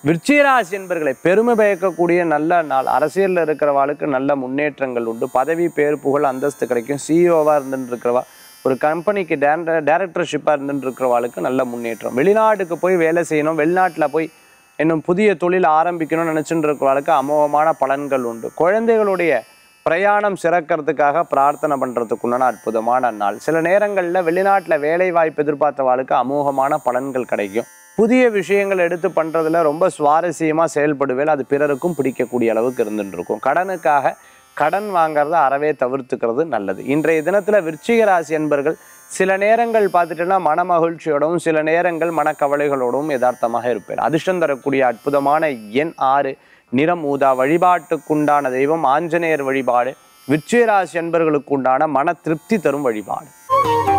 விருச்சிகராசி என்பர்களை பெருமை பயக்கக்கூடிய நல்ல நாள் அரசியலில் இருக்கிறவாளுக்கு நல்ல முன்னேற்றங்கள் உண்டு பதவி பேர் புகழ் அந்தஸ்து கிடைக்கும் சிஇஓவாக இருந்துட்டு இருக்கிறவா ஒரு கம்பெனிக்கு டேர டேரக்டர்ஷிப்பாக இருந்துட்டு இருக்கிறவாளுக்கு நல்ல முன்னேற்றம் வெளிநாட்டுக்கு போய் வேலை செய்யணும் வெளிநாட்டில் போய் இன்னும் புதிய தொழில் ஆரம்பிக்கணும்னு நினச்சிட்டு இருக்கிறவாளுக்கு அமோகமான பலன்கள் உண்டு குழந்தைகளுடைய பிரயாணம் சிறக்கிறதுக்காக பிரார்த்தனை பண்ணுறதுக்குண்டான அற்புதமான நாள் சில நேரங்களில் வெளிநாட்டில் வேலை வாய்ப்பு எதிர்பார்த்தவாளுக்கு அமோகமான பலன்கள் கிடைக்கும் புதிய விஷயங்கள் எடுத்து பண்ணுறதுல ரொம்ப சுவாரஸ்யமாக செயல்படுவேல் அது பிறருக்கும் பிடிக்கக்கூடிய அளவுக்கு இருந்துட்டு இருக்கும் கடனுக்காக கடன் வாங்குறத அறவே தவிர்த்துக்கிறது நல்லது இன்றைய தினத்தில் விருச்சிக ராசி என்பர்கள் சில நேரங்கள் பார்த்துட்டோன்னா மனமகிழ்ச்சியோடவும் சில நேரங்கள் மனக்கவலைகளோடவும் யதார்த்தமாக இருப்பேன் அதிர்ஷ்டம் தரக்கூடிய அற்புதமான எண் ஆறு நிறம் ஊதா வழிபாட்டுக்குண்டான தெய்வம் ஆஞ்சநேயர் வழிபாடு விருச்சிக ராசி என்பர்களுக்கு உண்டான மன திருப்தி தரும் வழிபாடு